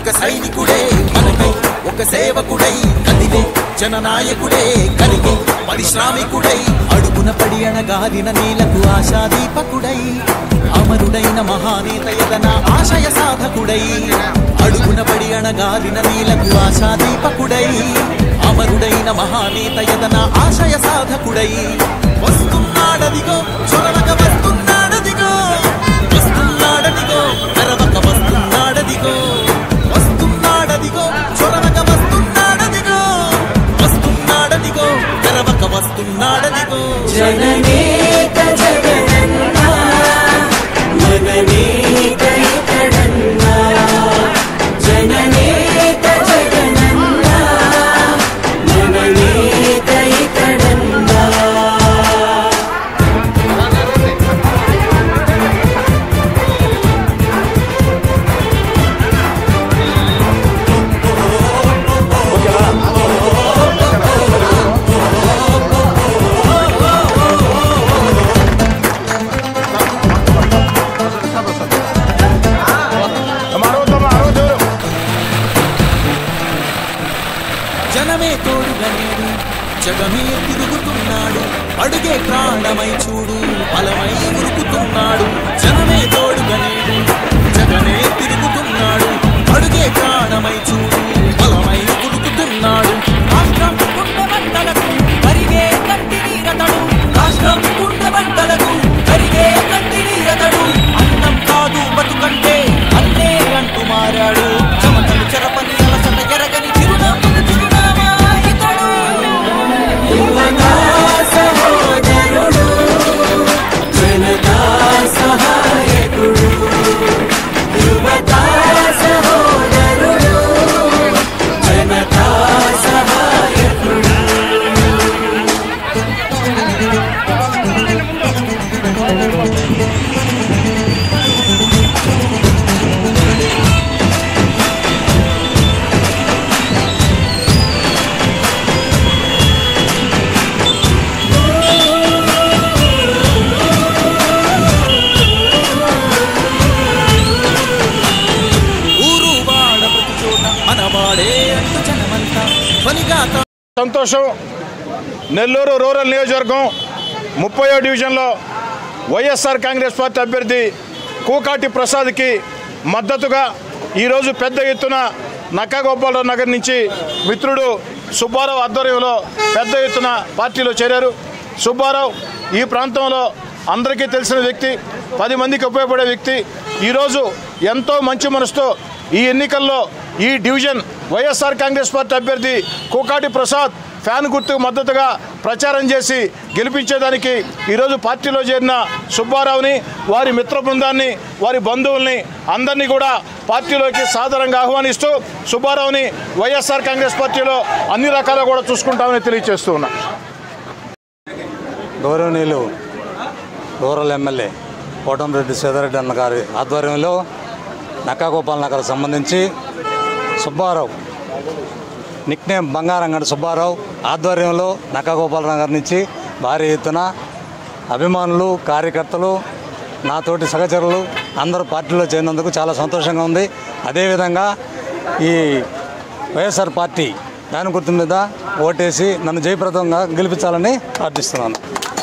ఒక సైనికుడే మనకై ఒక సేవకుడై కదిలే జననాయకుడే కరిగే పరిశ్రామికుడై అడుగున పడి అణగారిన నీలకు ఆశాదీపకుడై అమరుడైన మహానేత యదన ఆశయ సాధకుడై అడుగున పడి అణగారిన నీలకు ఆశాదీపకుడై అమరుడైన మహానేత యదన ఆశయ సాధకుడై వస్తున్నాడదిగో చొరవక వస్తున్నాడదిగో వస్తున్నాడదిగో తెరవక వస్తున్నాడదిగో వస్తున్నాడదిగో చొరవక వస్తున్నాడదిగో వస్తున్నాడదిగో తెరవక వస్తున్నాడదిగో జననేత జగనన్నా మననేత ఇతడన్నా జననేత జగనన్నా మననేత ఇతడన్నా జనమే తోడుగా నేడు జగమే తిరుగుతున్నాడు అడుగే ప్రాణమై చూడు బలమై ఉరుకుతున్నాడు జనమే తోడుగా నేడు జగమే తిరుగుతున్నాడు అడుగే ప్రాణమై చూడు బలమై ఉరుకుతున్నాడు రాష్ట్రం కుండబండలకు కరిగే కంటి నీరతడు రాష్ట్రం కుండబండలకు కరిగే కంటి నీరతడు అన్నం కాదు బతుకంటే అన్నే అంటూ మారాడు చెమటలు చెరపని అలసట ఎరగని చిరునవ్వులు చిరునామా ఇతడు యువతా సహోదరుడు జనతా సహాయకుడు యువతా సహోదరుడు జనతా సహాయకుడు ఊరు వాడ ప్రతి చోట మనవాడే అంటూ జనమంతా పనిగా సంతోషం నెల్లూరు రూరల్ నియోజకవర్గం ముప్పయో డివిజన్లో వైఎస్ఆర్ కాంగ్రెస్ పార్టీ అభ్యర్థి కూకాటి ప్రసాద్కి మద్దతుగా ఈరోజు పెద్ద ఎత్తున నక్కగోపాలరావు నగర్ నుంచి మిత్రుడు సుబ్బారావు ఆధ్వర్యంలో పెద్ద ఎత్తున పార్టీలో చేరారు సుబ్బారావు ఈ ప్రాంతంలో అందరికీ తెలిసిన వ్యక్తి పది మందికి ఉపయోగపడే వ్యక్తి ఈరోజు ఎంతో మంచి మనసుతో ఈ ఎన్నికల్లో ఈ డివిజన్ వైఎస్ఆర్ కాంగ్రెస్ పార్టీ అభ్యర్థి కోకాటి ప్రసాద్ ఫ్యాన్ గుర్తుకు మద్దతుగా ప్రచారం చేసి గెలిపించేదానికి ఈరోజు పార్టీలో చేరిన సుబ్బారావుని వారి మిత్ర బృందాన్ని వారి బంధువుల్ని అందరినీ కూడా పార్టీలోకి సాదరంగా ఆహ్వానిస్తూ సుబ్బారావుని వైఎస్ఆర్ కాంగ్రెస్ పార్టీలో అన్ని రకాలుగా కూడా చూసుకుంటామని తెలియజేస్తూ ఉన్నా గౌరవనీయులు రూరల్ ఎమ్మెల్యే కోటంరెడ్డి సీతారెడ్డి అన్న గారి ఆధ్వర్యంలో నక్కాగోపాల్ నగర్ సంబంధించి సుబ్బారావు నిక్నేమ్ బంగారంగడి సుబ్బారావు ఆధ్వర్యంలో నక్కాగోపాల్ నగర్ నుంచి భారీ ఎత్తున అభిమానులు కార్యకర్తలు నాతోటి సహచరులు అందరూ పార్టీలో చేరినందుకు చాలా సంతోషంగా ఉంది అదేవిధంగా ఈ వైఎస్ఆర్ పార్టీ దాని గుర్తు మీద ఓటేసి నన్ను జయప్రదంగా గెలిపించాలని ప్రార్థిస్తున్నాను